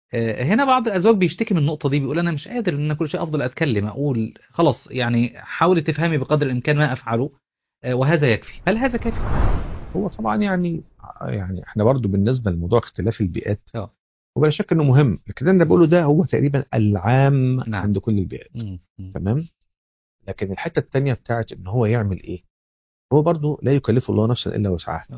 آه، هنا بعض الازواج بيشتكي من النقطه دي بيقول انا مش قادر ان أنا كل شيء افضل اتكلم اقول خلاص يعني حاولي تفهمي بقدر الامكان ما افعله آه، وهذا يكفي هل هذا كافي هو طبعا يعني يعني احنا برضو بالنسبه لموضوع اختلاف البيئات اه وبلا شك انه مهم لكن انا بقوله ده هو تقريبا العام نعم. عند كل البيئات مم. مم. تمام لكن الحته الثانيه بتاعت ان هو يعمل ايه هو برضو لا يكلف الله نفسا الا وسعها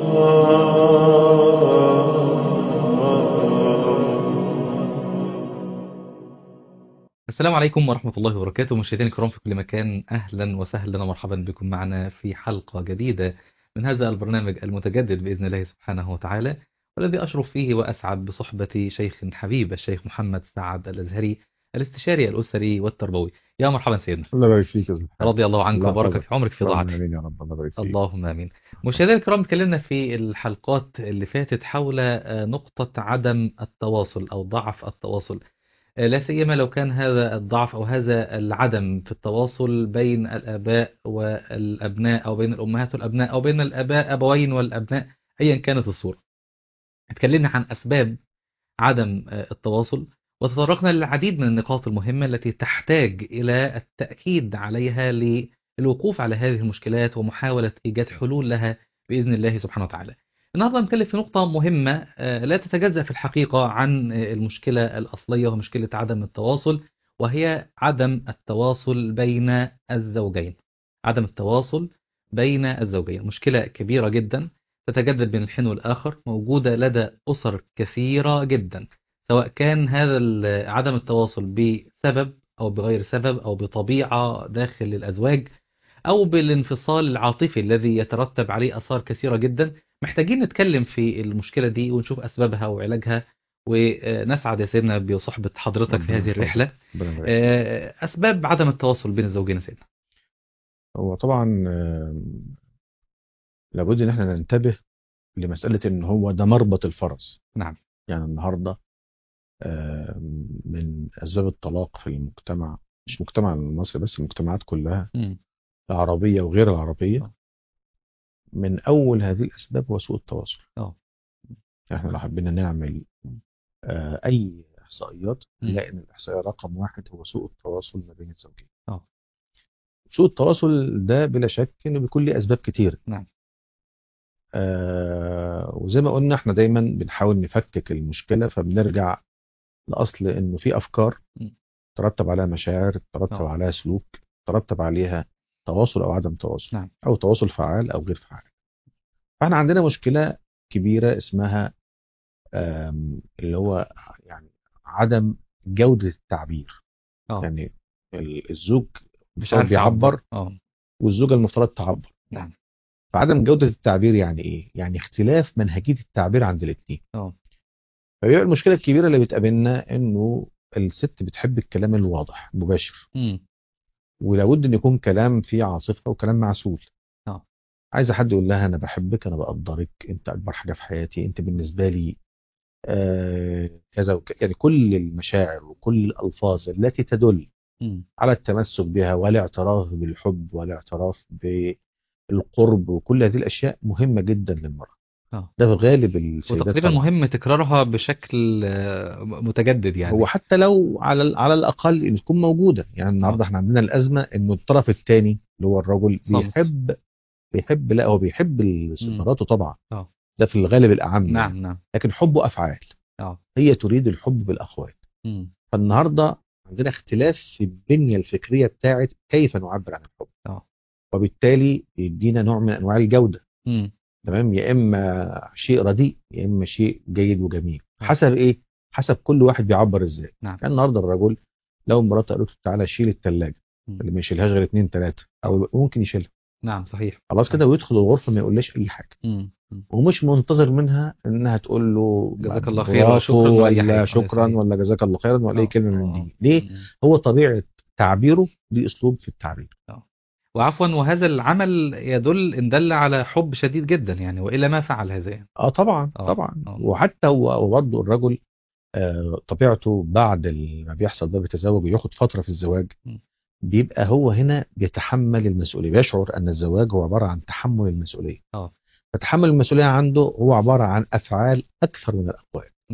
السلام عليكم ورحمة الله وبركاته مشاهدينا الكرام في كل مكان أهلا وسهلا ومرحبا بكم معنا في حلقة جديدة من هذا البرنامج المتجدد بإذن الله سبحانه وتعالى والذي أشرف فيه وأسعد بصحبة شيخ حبيب الشيخ محمد سعد الأزهري الاستشاري الأسري والتربوي يا مرحبا سيدنا الله يبارك فيك يا زلمة. رضي الله عنك الله وبارك يحفظك. في عمرك في اللهم ضاعته امين يا رب الله يبارك فيك اللهم امين مشاهدينا الكرام اتكلمنا في الحلقات اللي فاتت حول آه، نقطة عدم التواصل او ضعف التواصل آه، لا سيما لو كان هذا الضعف او هذا العدم في التواصل بين الاباء والابناء او بين الامهات والابناء او بين الاباء ابوين والابناء ايا كانت الصورة اتكلمنا عن اسباب عدم آه، التواصل وتطرقنا للعديد من النقاط المهمة التي تحتاج إلى التأكيد عليها للوقوف على هذه المشكلات ومحاولة إيجاد حلول لها بإذن الله سبحانه وتعالى النهاردة نتكلم في نقطة مهمة آه، لا تتجزأ في الحقيقة عن آه، المشكلة الأصلية ومشكلة عدم التواصل وهي عدم التواصل بين الزوجين عدم التواصل بين الزوجين مشكلة كبيرة جدا تتجدد بين الحين والآخر موجودة لدى أسر كثيرة جدا سواء كان هذا ال- عدم التواصل بسبب أو بغير سبب أو بطبيعة داخل الأزواج أو بالانفصال العاطفي الذي يترتب عليه آثار كثيرة جدا محتاجين نتكلم في المشكلة دي ونشوف أسبابها وعلاجها ونسعد يا سيدنا بصحبة حضرتك في هذه الرحلة ربنا يبارك فيك. آه، أسباب عدم التواصل بين الزوجين يا سيدنا هو طبعا آم، لابد ان احنا ننتبه لمساله ان هو ده مربط الفرس نعم يعني النهارده آم، من اسباب الطلاق في المجتمع مش مجتمع المصري بس المجتمعات كلها مم. العربيه وغير آه. العربيه من اول هذه الاسباب هو سوء التواصل آه. احنا لو حبينا نعمل مم. آه، اي احصائيات مم. نلاقي ان الاحصائيه رقم واحد هو سوء التواصل ما بين الزوجين آه. سوء التواصل ده بلا شك انه بيكون له اسباب كتير نعم. آه وزي ما قلنا احنا دايما بنحاول نفكك المشكله فبنرجع لاصل انه في افكار مم. ترتب عليها مشاعر ترتب آه. عليها سلوك ترتب عليها تواصل او عدم تواصل نعم. او تواصل فعال او غير فعال فاحنا عندنا مشكله كبيره اسمها آم، اللي هو يعني عدم جوده التعبير آه. يعني ال- الزوج مش المفترض عارف بيعبر اه والزوجه المفترض تعبر نعم فعدم جوده التعبير يعني ايه؟ يعني اختلاف منهجيه التعبير عند الاثنين اه فبيبقى المشكله الكبيره اللي بتقابلنا انه الست بتحب الكلام الواضح المباشر مم. ولابد ان يكون كلام فيه عاطفه وكلام معسول آه. عايزه حد يقول لها انا بحبك انا بقدرك انت اكبر حاجه في حياتي انت بالنسبه لي آه كذا وك... يعني كل المشاعر وكل الالفاظ التي تدل مم. على التمسك بها والاعتراف بالحب والاعتراف بالقرب وكل هذه الاشياء مهمه جدا للمراه آه. ده في غالب السيدات وتقريبا طبعاً. مهم تكرارها بشكل آه، متجدد يعني هو حتى لو على على الاقل ان تكون موجوده يعني النهارده احنا عندنا الازمه انه الطرف الثاني اللي هو الرجل صمت. بيحب بيحب لا هو بيحب مراته طبعا آه. ده في الغالب الاعم يعني. نعم نعم لكن حبه افعال اه هي تريد الحب بالاقوال مم. فالنهارده عندنا اختلاف في البنيه الفكريه بتاعت كيف نعبر عن الحب اه وبالتالي يدينا نوع من انواع الجوده مم. تمام يا اما شيء رديء يا اما شيء جيد وجميل آه. حسب ايه حسب كل واحد بيعبر ازاي نعم. يعني النهارده الرجل لو مراته قالت له تعالى شيل الثلاجه مم. اللي ما يشيلهاش غير اثنين ثلاثه او ممكن يشيلها نعم صحيح خلاص كده ويدخل الغرفه ما يقولهاش اي حاجه مم. مم. ومش منتظر منها انها تقول له جزاك الله خير ولا برافو شكراً ولا أي حاجة. ولا ولا شكرا صحيح. ولا جزاك الله خيرا ولا اي آه. كلمه من آه. دي ليه مم. هو طبيعه تعبيره ليه اسلوب في التعبير وعفوا وهذا العمل يدل ان دل على حب شديد جدا يعني والا ما فعل هذا يعني اه طبعا آه. طبعا آه. وحتى هو هو برضه الرجل آه طبيعته بعد ال- ما بيحصل ده بيتزوج وياخد فتره في الزواج م. بيبقى هو هنا بيتحمل المسؤوليه بيشعر ان الزواج هو عباره عن تحمل المسؤوليه اه فتحمل المسؤوليه عنده هو عباره عن افعال اكثر من الاقوال نعم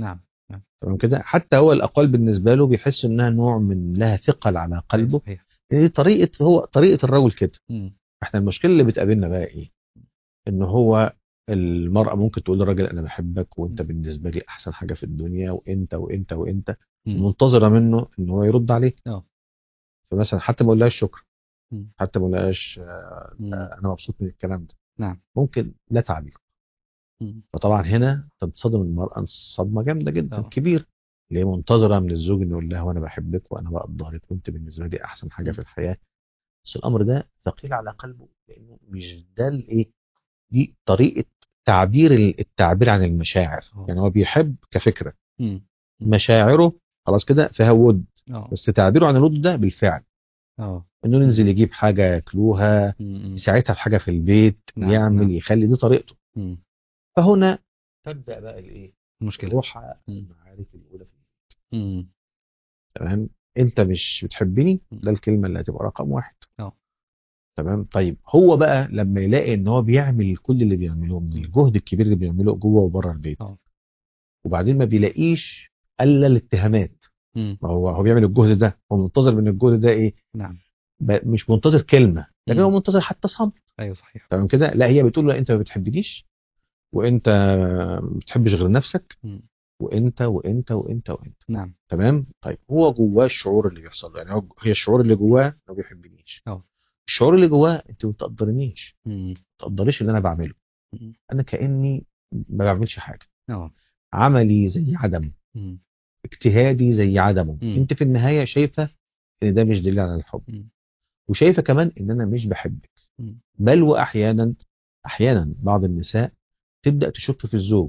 نعم. تمام كده حتى هو الاقوال بالنسبه له بيحس انها نوع من لها ثقل على قلبه صحيح دي طريقه هو طريقه الرجل كده مم. احنا المشكله اللي بتقابلنا بقى ايه ان هو المرأة ممكن تقول للراجل انا بحبك وانت م. بالنسبة لي احسن حاجة في الدنيا وانت وانت وانت مم. منتظرة منه ان هو يرد عليه اه. فمثلا حتى ما اقولهاش شكرا م. حتى ما اقولهاش مم. انا مبسوط من الكلام ده نعم. ممكن لا تعليق مم. فطبعا هنا تنصدم المرأة صدمة جامدة جدا اه. كبيرة اللي هي منتظرة من الزوج انه يقول لها وانا بحبك وانا بقدرك وانت بالنسبة لي احسن حاجة م. في الحياة بس الامر ده ثقيل على قلبه لانه مش ده الايه دي طريقة تعبير التعبير عن المشاعر اه. يعني هو بيحب كفكرة مم. مشاعره خلاص كده فيها ود اه بس تعبيره عن الود ده بالفعل اه انه ينزل يجيب حاجة ياكلوها مم. يساعدها في حاجة في البيت نعم، يعمل نعم. يخلي دي طريقته مم. فهنا تبدأ بقى الايه المشكلة روح مم. المعارك الاولى في مم. تمام انت مش بتحبني مم. ده الكلمه اللي هتبقى رقم واحد اه. تمام طيب هو بقى لما يلاقي ان هو بيعمل كل اللي بيعمله من مم. الجهد الكبير اللي بيعمله جوه وبره البيت اه. وبعدين ما بيلاقيش الا الاتهامات مم. ما هو هو بيعمل الجهد ده هو منتظر من الجهد ده ايه نعم ب- مش منتظر كلمه لكن مم. هو منتظر حتى صمت ايوه صحيح تمام كده لا هي بتقول له انت ما بتحبنيش وانت ما بتحبش غير نفسك مم. وانت وانت وانت وانت نعم تمام طيب هو جواه الشعور اللي بيحصل له يعني هو هي الشعور اللي جواه انه ما بيحبنيش اه. الشعور اللي جواه انت ما بتقدرنيش مم. ما تقدريش اللي انا بعمله مم. انا كاني ما بعملش حاجه اه عملي زي عدم مم. اجتهادي زي عدمه مم. انت في النهايه شايفه ان ده مش دليل على الحب مم. وشايفه كمان ان انا مش بحبك مم. بل واحيانا احيانا بعض النساء تبدا تشك في الزوج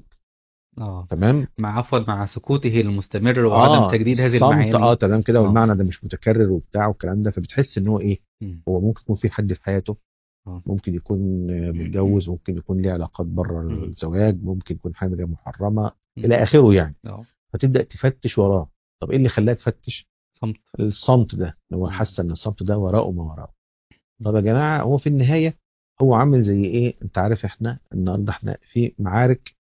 اه تمام مع عفوا مع سكوته المستمر وعدم تجديد هذه الصمت المعاني اه تمام كده آه. والمعنى ده مش متكرر وبتاع والكلام ده فبتحس ان هو ايه مم. هو ممكن يكون في حد في حياته آه. ممكن يكون آه، متجوز ممكن يكون ليه علاقات بره مم. الزواج ممكن يكون حامل محرمه مم. الى اخره يعني اه فتبدا تفتش وراه طب ايه اللي خلاها تفتش صمت الصمت ده إن هو مم. حاسه ان الصمت ده وراءه ما وراءه طب يا جماعه هو في النهايه هو عامل زي ايه انت عارف احنا النهارده احنا في معارك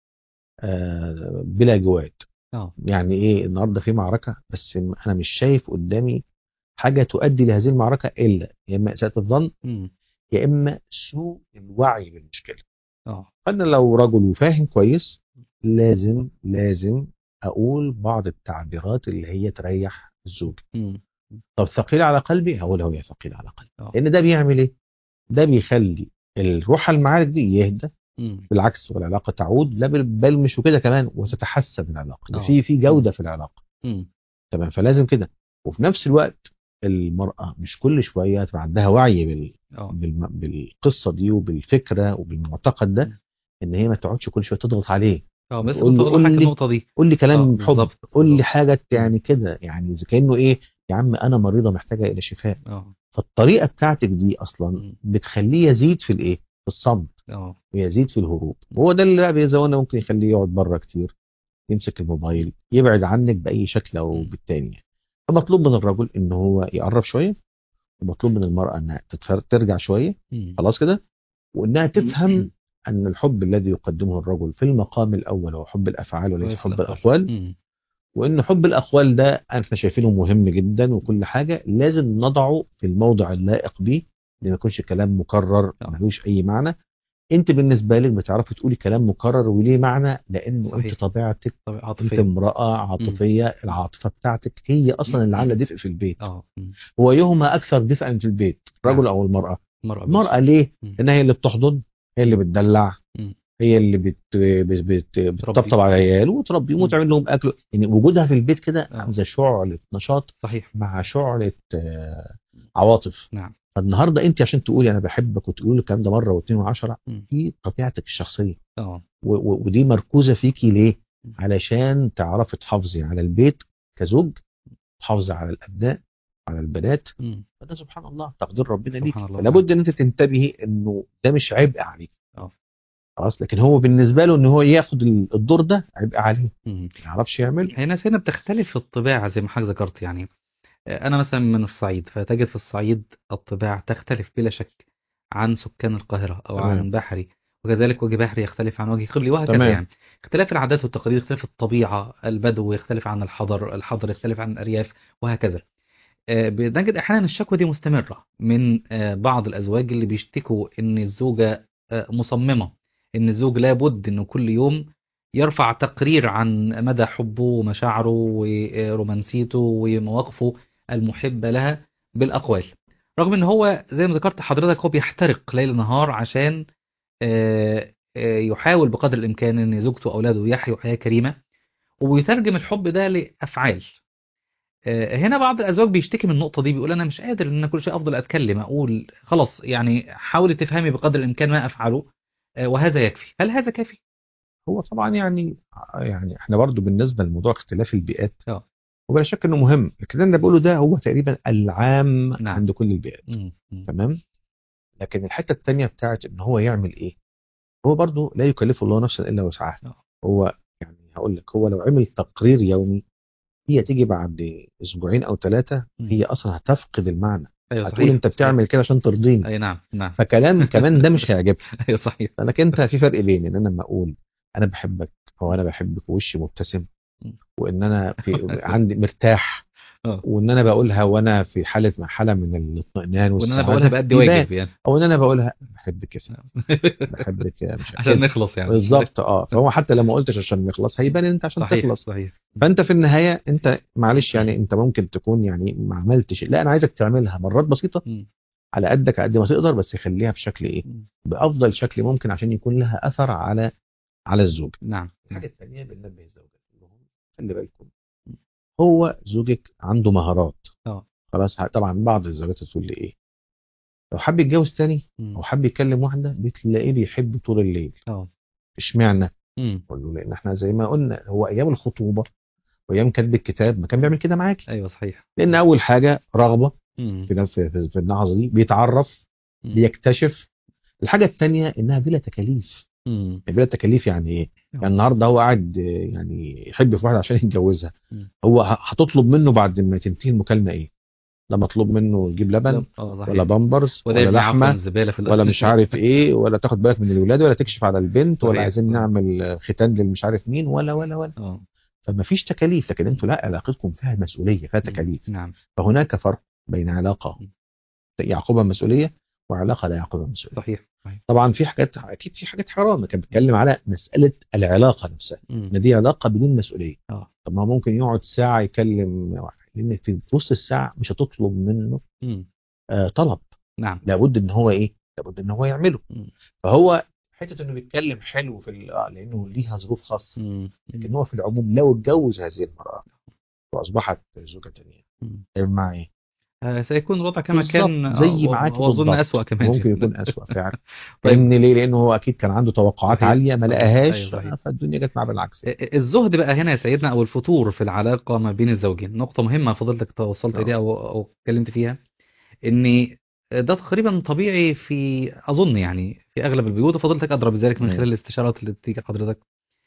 آه بلا جواد اه يعني ايه النهارده في معركه بس انا مش شايف قدامي حاجه تؤدي لهذه المعركه الا يا اما اساءه الظن مم. يا اما سوء الوعي بالمشكله اه انا لو رجل وفاهم كويس لازم لازم اقول بعض التعبيرات اللي هي تريح الزوج مم. طب ثقيل على قلبي هقول هو يا ثقيل على قلبي اه لان ده بيعمل ايه ده بيخلي الروح المعارك دي يهدى مم. بالعكس والعلاقه تعود لا بل بل مش وكده كمان وتتحسن العلاقه ده آه. في في جوده في العلاقه مم. تمام فلازم كده وفي نفس الوقت المرأة مش كل شوية تبقى عندها وعي بال... اه بالم... بالقصة دي وبالفكرة وبالمعتقد ده ان هي ما تقعدش كل شوية تضغط عليه اه بس قول كنت لي- اقول لك قول لي- النقطة دي قول لي آه، كلام حب بالظبط، قول لي بالظبط. حاجة يعني كده يعني زي كأنه ايه يا عم انا مريضة محتاجة الى شفاء اه فالطريقة بتاعتك دي اصلا مم. بتخليه يزيد في الايه في الصمت اه ويزيد في الهروب وهو ده اللي بقى بيزودنا ممكن يخليه يقعد بره كتير يمسك الموبايل يبعد عنك بأي شكل أو مم. بالتاني يعني. فمطلوب من الرجل إن هو يقرب شوية ومطلوب من المرأة إنها تتفر- ترجع شوية مم. خلاص كده وإنها تفهم أن الحب الذي يقدمه الرجل في المقام الأول هو حب الأفعال وليس وليس حب الأقوال. الأقوال مم. وإن حب الأقوال ده احنا شايفينه مهم جدا وكل حاجة لازم نضعه في الموضع اللائق بيه ما يكونش كلام مكرر آه. ملوش أي معنى انت بالنسبه لك بتعرفي تقولي كلام مكرر وليه معنى لانه صحيح. انت طبيعتك طب انت عاطفية امراه عاطفيه العاطفه بتاعتك هي اصلا اللي عامله دفء في البيت اه مم. هو يهما اكثر دفئا في البيت الرجل نعم. او المراه مرأة بس. المراه ليه مم. لانها هي اللي بتحضن هي اللي بتدلع مم. هي اللي بت... بت... بت... بتطبطب على العيال وتربيهم مم. وتعمل لهم اكل يعني وجودها في البيت كده آه. عامله زي شعله نشاط صحيح مع شعله آه، عواطف نعم فالنهارده انت عشان تقولي انا بحبك وتقولي له الكلام ده مره واثنين وعشره مم. دي طبيعتك الشخصيه اه و- و- ودي مركوزه فيكي ليه؟ م. علشان تعرفي تحافظي على البيت كزوج تحافظي على الابناء على البنات مم. فده سبحان الله تقدير ربنا ليك سبحان الله. فلابد ان انت تنتبهي انه ده مش عبء عليك اه خلاص لكن هو بالنسبه له ان هو ياخد ال- الدور ده عبء عليه مم. ما يعرفش يعمل هي ناس هنا بتختلف في الطباع زي ما حضرتك ذكرت يعني آه، أنا مثلا من الصعيد فتجد في الصعيد الطباع تختلف بلا شك عن سكان القاهرة أو تمام. عن بحري وكذلك وجه بحري يختلف عن وجه قبلي وهكذا تمام. يعني اختلاف العادات والتقاليد اختلاف الطبيعة البدو يختلف عن الحضر الحضر يختلف عن الأرياف وهكذا آه، بنجد أحيانا الشكوى دي مستمرة من آه، بعض الأزواج اللي بيشتكوا إن الزوجة آه، مصممة إن الزوج لابد إنه كل يوم يرفع تقرير عن مدى حبه ومشاعره ورومانسيته ومواقفه المحبة لها بالأقوال رغم إن هو زي ما ذكرت حضرتك هو بيحترق ليل نهار عشان آه، آه، يحاول بقدر الإمكان إن زوجته وأولاده يحيوا حياة كريمة وبيترجم الحب ده لأفعال آه، هنا بعض الأزواج بيشتكي من النقطة دي بيقول أنا مش قادر إن أنا كل شيء أفضل أتكلم أقول خلاص يعني حاولي تفهمي بقدر الإمكان ما أفعله آه، وهذا يكفي هل هذا كافي؟ هو طبعا يعني يعني احنا برضو بالنسبه لموضوع اختلاف البيئات اه. وبلا شك انه مهم لكن اللي بقوله ده هو تقريبا العام نعم. عند كل البيئات مم. مم. تمام لكن الحته الثانيه بتاعت ان هو يعمل ايه هو برضو لا يكلف الله نفسا الا وسعها اه. هو يعني هقول لك هو لو عمل تقرير يومي هي تيجي بعد اسبوعين او ثلاثه مم. هي اصلا هتفقد المعنى أيوة هتقول صحيح انت بتعمل كده عشان ترضيني أي نعم نعم فكلام كمان ده مش هيعجبك أيوة صحيح لكن انت في فرق بين ان انا لما اقول انا بحبك او انا بحبك ووشي مبتسم مم. وان انا في عندي مرتاح اه. وان انا بقولها وانا في حاله حاله من الاطمئنان وإن أنا والسعاده بقولها بأدي يبان. واجب يعني او ان انا بقولها بحبك يا سيدي بحبك يا مش عشان كده. نخلص يعني بالظبط اه فهو حتى لو ما قلتش عشان نخلص هيبان ان انت عشان صحيح تخلص صحيح فانت في النهايه انت معلش يعني انت ممكن تكون يعني ما عملتش لا انا عايزك تعملها مرات بسيطه مم. على قدك قد ما تقدر بس خليها بشكل ايه مم. بافضل شكل ممكن عشان يكون لها اثر على على الزوج نعم الحاجه الثانيه بننبه الزوجات لهم خلي بالكم هو زوجك عنده مهارات اه. خلاص ه- طبعا بعض الزوجات تقول لي ايه لو حب يتجوز تاني مم. او حب يكلم واحده بتلاقيه بيحب طول الليل اه اشمعنى مم. اقول له لان احنا زي ما قلنا هو ايام الخطوبه وايام كتب الكتاب ما كان بيعمل كده معاكي أيوة صحيح لان اول حاجه رغبه مم. في في, في, في اللحظه دي بيتعرف مم. بيكتشف الحاجه الثانيه انها بلا تكاليف مم. بلا تكاليف يعني ايه يعني النهارده هو قاعد آه، يعني يحب في واحده عشان يتجوزها مم. هو ه- هتطلب منه بعد ما تنتهي المكالمه ايه لما اطلب منه يجيب لبن اه صحيح ولا بامبرز وده ولا يبني عفوا لحمه الزبالة في ولا الأرض. مش عارف ايه ولا تاخد بالك من الولاد ولا تكشف على البنت ولا صحيح. عايزين صحيح. نعمل ختان للمش عارف مين ولا ولا ولا اه فما فيش تكاليف لكن انتوا لا علاقتكم فيها مسؤوليه فيها تكاليف نعم فهناك فرق بين علاقه م. يعقبها مسؤوليه وعلاقه لا يعقبها مسؤوليه صحيح صحيح طبعا في حاجات اكيد في حاجات حرام كان بيتكلم على مساله العلاقه نفسها مم. ان دي علاقه بدون مسؤوليه اه طب ما هو ممكن يقعد ساعه يكلم واحد لان في وسط الساعه مش هتطلب منه مم. آه طلب نعم لابد ان هو ايه لابد ان هو يعمله مم. فهو حته انه بيتكلم حلو في ال- اه لانه ليها ظروف خاصه مم. لكن هو في العموم لو اتجوز هذه المراه واصبحت زوجه ثانيه مم. هيبقى معاه ايه؟ آه، سيكون الوضع كما بالظبط، كان زي آه، معاك واظن بالظبط. اسوأ كمان ممكن يكون اسوء فعلا طيب. لان ليه؟ لانه هو اكيد كان عنده توقعات صحيح. عاليه ما صحيح. لقاهاش أيوة، صحيح. فالدنيا جت معاه بالعكس الزهد بقى هنا يا سيدنا او الفتور في العلاقه ما بين الزوجين نقطه مهمه فضلتك توصلت آه. اليها او او اتكلمت فيها ان ده تقريبا طبيعي في اظن يعني في اغلب البيوت وفضلتك ادرى بذلك من مم. خلال الاستشارات اللي بتيجي لحضرتك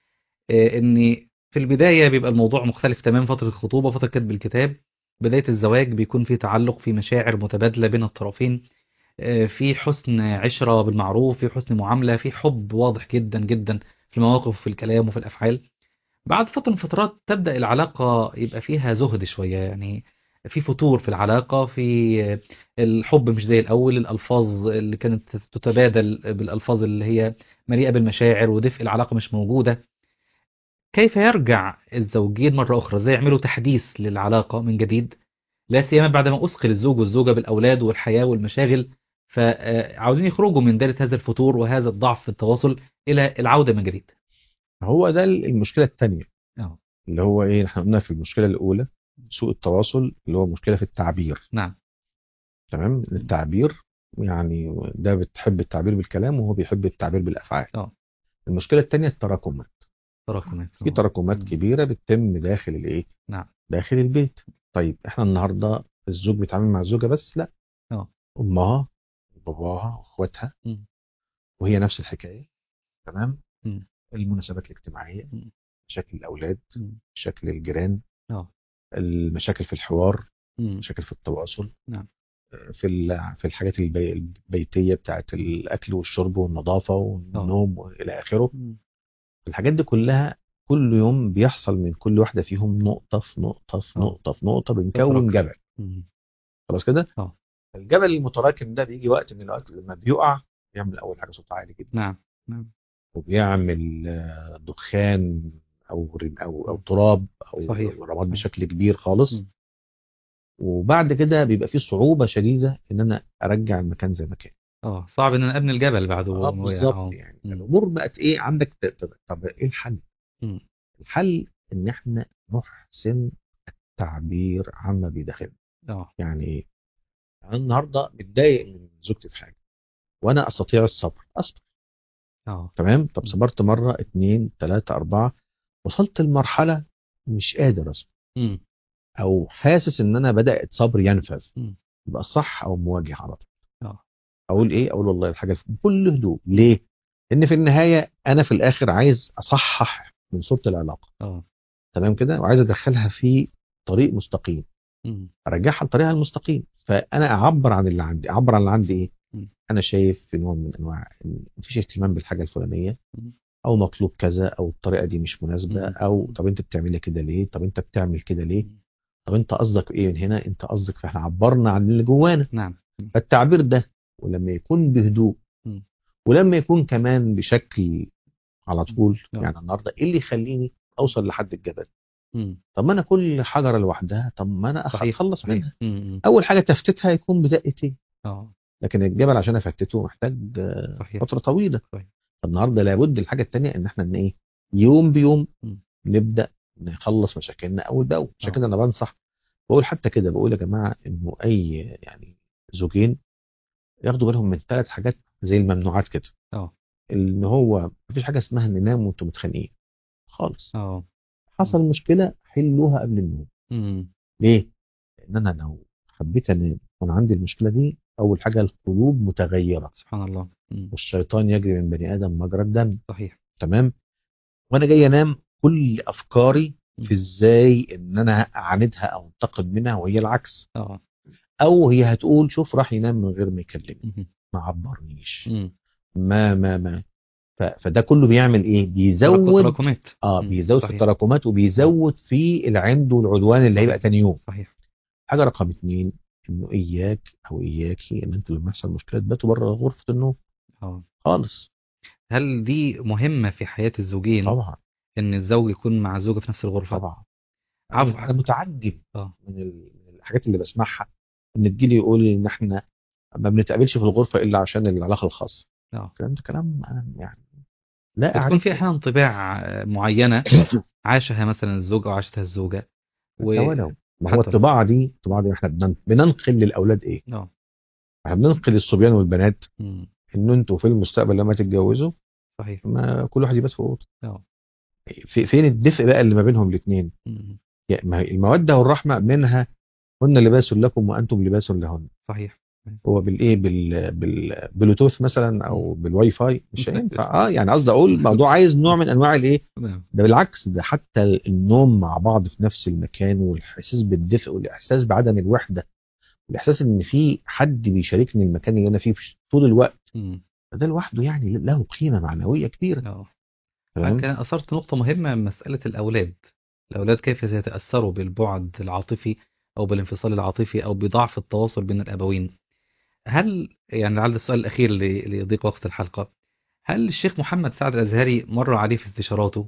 آه، ان في البدايه بيبقى الموضوع مختلف تمام فتره الخطوبه فتره كتب الكتاب بدايه الزواج بيكون في تعلق في مشاعر متبادله بين الطرفين آه، في حسن عشره بالمعروف في حسن معامله في حب واضح جدا جدا في المواقف وفي الكلام وفي الافعال بعد فترة من فترات تبدأ العلاقة يبقى فيها زهد شوية يعني في فتور في العلاقة في الحب مش زي الأول الألفاظ اللي كانت تتبادل بالألفاظ اللي هي مليئة بالمشاعر ودفء العلاقة مش موجودة كيف يرجع الزوجين مرة أخرى ازاي يعملوا تحديث للعلاقة من جديد لا سيما بعد ما أثقل الزوج والزوجة بالأولاد والحياة والمشاغل فعاوزين يخرجوا من دائرة هذا الفتور وهذا الضعف في التواصل إلى العودة من جديد هو ده المشكله الثانيه اه اللي هو ايه احنا قلنا في المشكله الاولى سوء التواصل اللي هو مشكله في التعبير نعم تمام التعبير يعني ده بتحب التعبير بالكلام وهو بيحب التعبير بالافعال اه المشكله الثانيه التراكمات تراكمات في تراكمات مم. كبيره بتتم داخل الايه نعم. داخل البيت طيب احنا النهارده الزوج بيتعامل مع الزوجه بس لا اه. امها باباها واخواتها مم. وهي نفس الحكايه تمام مم. المناسبات الاجتماعيه مم. مشاكل الاولاد مم. مشاكل الجيران اه المشاكل في الحوار مم. مشاكل في التواصل نعم. في ال- في الحاجات البي- البيتيه بتاعت الاكل والشرب والنظافه والنوم والى اخره مم. الحاجات دي كلها كل يوم بيحصل من كل واحده فيهم نقطه في نقطه في آه. نقطه في نقطه بنكون تتراكم. جبل مم. خلاص كده آه. الجبل المتراكم ده بيجي وقت من الوقت لما بيقع بيعمل اول حاجه صوت عالي جدا نعم نعم وبيعمل آه، دخان او رم- او او تراب او صحيح. رماد صحيح. بشكل كبير خالص مم. وبعد كده بيبقى فيه صعوبه شديده ان انا ارجع المكان زي ما كان اه صعب ان انا ابني الجبل بعده اه وهو وقع. بالظبط آه. يعني مم. الامور بقت ايه عندك ت- ت- طب ايه الحل؟ مم. الحل ان احنا نحسن التعبير عما بيداخلنا اه يعني ايه؟ انا النهارده متضايق من زوجتي في حاجه وانا استطيع الصبر اصبر اه تمام طب م. صبرت مره اتنين تلاته اربعه وصلت لمرحله مش قادر اصبر مم. او حاسس ان انا بدات صبري ينفذ مم. يبقى الصح او مواجه على طول اه اقول ايه اقول والله الحاجه الف- بكل هدوء ليه لان في النهايه انا في الاخر عايز اصحح من صوره العلاقه اه تمام كده وعايز ادخلها في طريق مستقيم مم. ارجعها لطريقها المستقيم فانا اعبر عن اللي عندي اعبر عن اللي عندي ايه مم. انا شايف في نوع من انواع إن مفيش اهتمام بالحاجه الفلانيه مم. او مطلوب كذا او الطريقه دي مش مناسبه مم. او طب انت بتعملها كده ليه طب انت بتعمل كده ليه مم. طب انت قصدك ايه من هنا انت قصدك فاحنا عبرنا عن اللي جوانا نعم فالتعبير ده ولما يكون بهدوء مم. ولما يكون كمان بشكل على طول نعم. يعني النهارده ايه اللي يخليني اوصل لحد الجبل مم. طب ما انا كل حجره لوحدها طب ما انا صحيح. اخلص منها مم. اول حاجه تفتتها يكون بدقتين اه لكن الجبل عشان افتته محتاج آه، صحيح. فتره طويله صحيح. فالنهارده لابد الحاجه الثانيه ان احنا ان ايه يوم بيوم مم. نبدا نخلص مشاكلنا اول باول عشان آه. كده انا بنصح بقول حتى كده بقول يا جماعه انه اي يعني زوجين ياخدوا بالهم من ثلاث حاجات زي الممنوعات كده اه ان هو مفيش حاجه اسمها ان نام وانتم متخانقين خالص اه حصل مشكله حلوها قبل النوم مم. ليه؟ لان انا لو حبيت انام وانا عندي المشكله دي اول حاجه القلوب متغيره سبحان الله مم. والشيطان يجري من بني ادم مجرى الدم صحيح تمام وانا جاي انام كل افكاري في ازاي ان انا اعاندها او انتقد منها وهي العكس اه او هي هتقول شوف راح ينام من غير ما يكلمني مم. ما عبرنيش مم. ما ما ما ف- فده كله بيعمل ايه تراكم- بيزود تراكمات اه مم. بيزود في صحيح. التراكمات وبيزود في العند والعدوان اللي هيبقى صحيح. تاني يوم صحيح حاجه رقم اتنين انه اياك او اياكي ان انتوا لما يحصل مشكله تباتوا بره غرفه النوم اه خالص هل دي مهمة في حياة الزوجين طبعا ان الزوج يكون مع الزوجة في نفس الغرفة طبعا عفوا. انا متعجب اه من ال- من الحاجات اللي بسمعها ان تجيلي يقول ان احنا ما بنتقابلش في الغرفه الا عشان العلاقه الخاصه اه الكلام ده كلام انا يعني لا بتكون اعرف في احيانا طباع آه، معينة عاشها مثلا الزوج او عاشتها الزوجة و... ولو ما هو حتى- الطباعه دي الطباعه دي احنا بنن- بننقل للاولاد ايه؟ اه احنا بننقل للصبيان والبنات مم. ان انتوا في المستقبل لما تتجوزوا صحيح ما كل واحد يبات في اوضه اه في فين الدفء بقى اللي ما بينهم الاثنين مم. يعني ما هي الموده والرحمه منها هن لباس لكم وانتم لباس لهن صحيح هو بالايه بال بالبلوتوث مثلا او بالواي فاي مش هينفع اه يعني قصدي اقول الموضوع عايز نوع من انواع الايه نعم ده بالعكس ده حتى النوم مع بعض في نفس المكان والاحساس بالدفء والاحساس بعدم الوحده والاحساس ان في حد بيشاركني المكان اللي انا فيه في طول الوقت مم. ده لوحده يعني له قيمه معنويه كبيره اه تمام كان أثرت نقطة مهمة مسألة الأولاد الأولاد كيف سيتأثروا بالبعد العاطفي أو بالانفصال العاطفي أو بضعف التواصل بين الأبوين هل يعني لعل السؤال الأخير اللي اللي يضيق وقت الحلقة هل الشيخ محمد سعد الأزهري مر عليه في استشاراته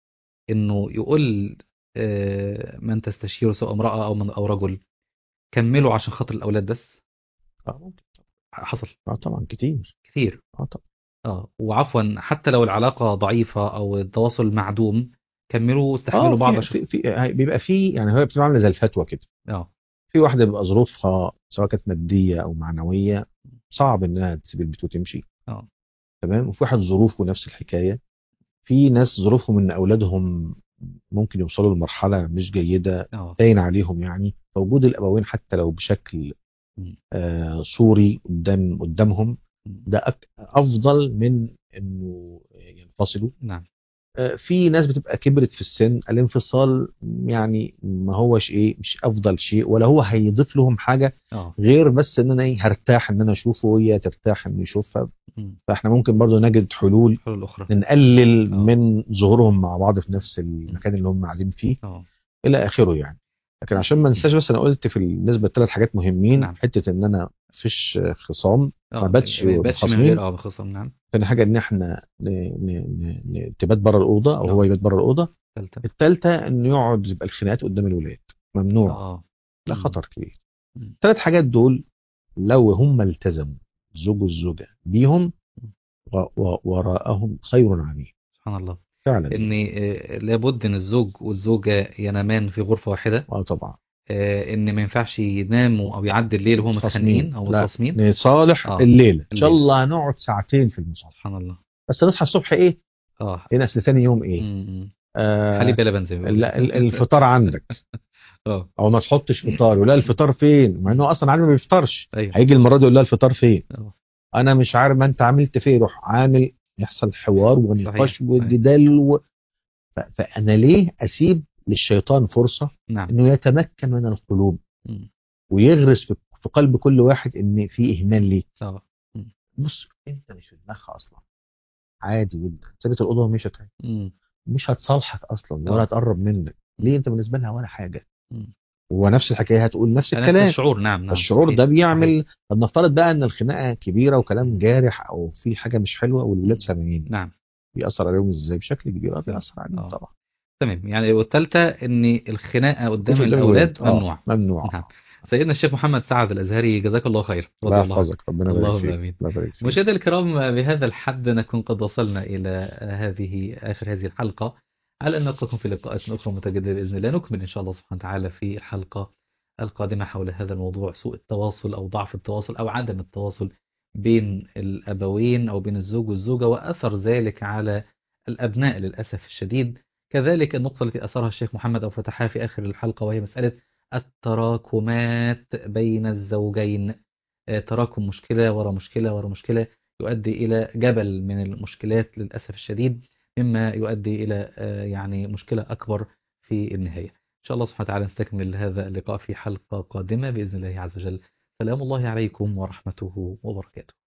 إنه يقول آه، من تستشير سواء امرأة أو من أو رجل كملوا عشان خاطر الأولاد بس اه ممكن حصل اه طبعا كتير كثير اه طبعا اه وعفوا حتى لو العلاقة ضعيفة أو التواصل معدوم كملوا واستحملوا اه بعض في, عشان في, في هي- بيبقى في يعني هو بتبقى عامله زي الفتوى كده اه في واحده بيبقى ظروفها سواء كانت ماديه او معنويه صعب انها تسيب البيت وتمشي اه تمام وفي واحد ظروفه نفس الحكايه في ناس ظروفهم ان اولادهم ممكن يوصلوا لمرحله مش جيده اه باين عليهم يعني فوجود الابوين حتى لو بشكل مم. آه صوري قدام قدامهم مم. ده أك- افضل من انه ينفصلوا نعم آه، في ناس بتبقى كبرت في السن الانفصال يعني ما هوش ايه مش افضل شيء ولا هو هيضيف لهم حاجه اه غير بس ان انا ايه هرتاح ان انا اشوفه وهي ترتاح ان يشوفها مم. فاحنا ممكن برضو نجد حلول الحلول الاخرى نقلل آه. من ظهورهم مع بعض في نفس المكان اللي هم قاعدين فيه اه الى اخره يعني لكن عشان ما ننساش بس انا قلت في بالنسبه لثلاث حاجات مهمين نعم. حته ان انا مفيش خصام اه ما باتش ما باتش من مخاصمين. غير اه بخصم نعم ثاني حاجه ان احنا ن... ن... ن... ن... تبات بره الاوضه او نعم. هو يبات بره الاوضه ثالثة الثالثه انه يقعد يبقى الخناقات قدام الولاد ممنوع اه ده مم. خطر كبير مم. الثلاث حاجات دول لو هم التزموا الزوج والزوجه بيهم و... و... وراءهم خير عميم سبحان الله فعلا ان آه، لابد ان الزوج والزوجة ينامان في غرفة واحدة اه طبعا آه، ان ما ينفعش يناموا او يعدي الليل وهم متخانقين او لا متخاصمين نتصالح آه. الليله ان شاء الليلة. الله هنقعد ساعتين في المصالحه سبحان الله بس نصحى الصبح ايه اه هنا اصل ثاني يوم ايه مم، مم. آه حليب يا لبن زي ما لا ال- بيقولوا. الفطار عندك اه او ما تحطش فطار ولا الفطار فين مع انه اصلا عارف ما بيفطرش ايوه هيجي المره دي يقول لها الفطار فين آه. انا مش عارف ما انت عملت فين روح عامل يحصل حوار ونقاش صحيح. وجدال و... ف... فانا ليه اسيب للشيطان فرصه نعم انه يتمكن من القلوب مم. ويغرس في في قلب كل واحد ان في اهمال ليه اه بص انت مش في دماغها اصلا عادي جدا سابت الاوضه ومشت مم. مش هتصالحك اصلا آه. ولا هتقرب منك ليه انت بالنسبه لها ولا حاجه مم. ونفس الحكايه هتقول نفس نفس الكلام الشعور نعم نعم الشعور صحيح. ده صحيح. بيعمل طب نفترض بقى ان الخناقه كبيره وكلام جارح او في حاجه مش حلوه والولاد سامعين نعم بيأثر عليهم ازاي بشكل كبير آه، بيأثر عليهم آه. طبعا تمام يعني والثالثة ان الخناقة قدام قدام الاولاد آه، ممنوع ممنوع نعم سيدنا الشيخ محمد سعد الازهري جزاك الله خير رضي الله الله عنك. يحفظك ربنا اللهم يبارك فيك آمين. الله يبارك فيك مشاهدينا الكرام بهذا الحد نكون قد وصلنا إلى هذه آخر هذه الحلقة على أن نلقاكم في لقاءات أخرى متجددة بإذن الله نكمل إن شاء الله سبحانه وتعالى في الحلقة القادمة حول هذا الموضوع سوء التواصل أو ضعف التواصل أو عدم التواصل بين الأبوين أو بين الزوج والزوجة وأثر ذلك على الأبناء للأسف الشديد كذلك النقطة التي أثرها الشيخ محمد أو فتحها في آخر الحلقة وهي مسألة التراكمات بين الزوجين آه، تراكم مشكلة ورا مشكلة ورا مشكلة يؤدي إلى جبل من المشكلات للأسف الشديد مما يؤدي إلى آه، يعني مشكلة أكبر في النهاية إن شاء الله سبحانه وتعالى نستكمل هذا اللقاء في حلقة قادمة بإذن الله عز وجل سلام الله عليكم ورحمته وبركاته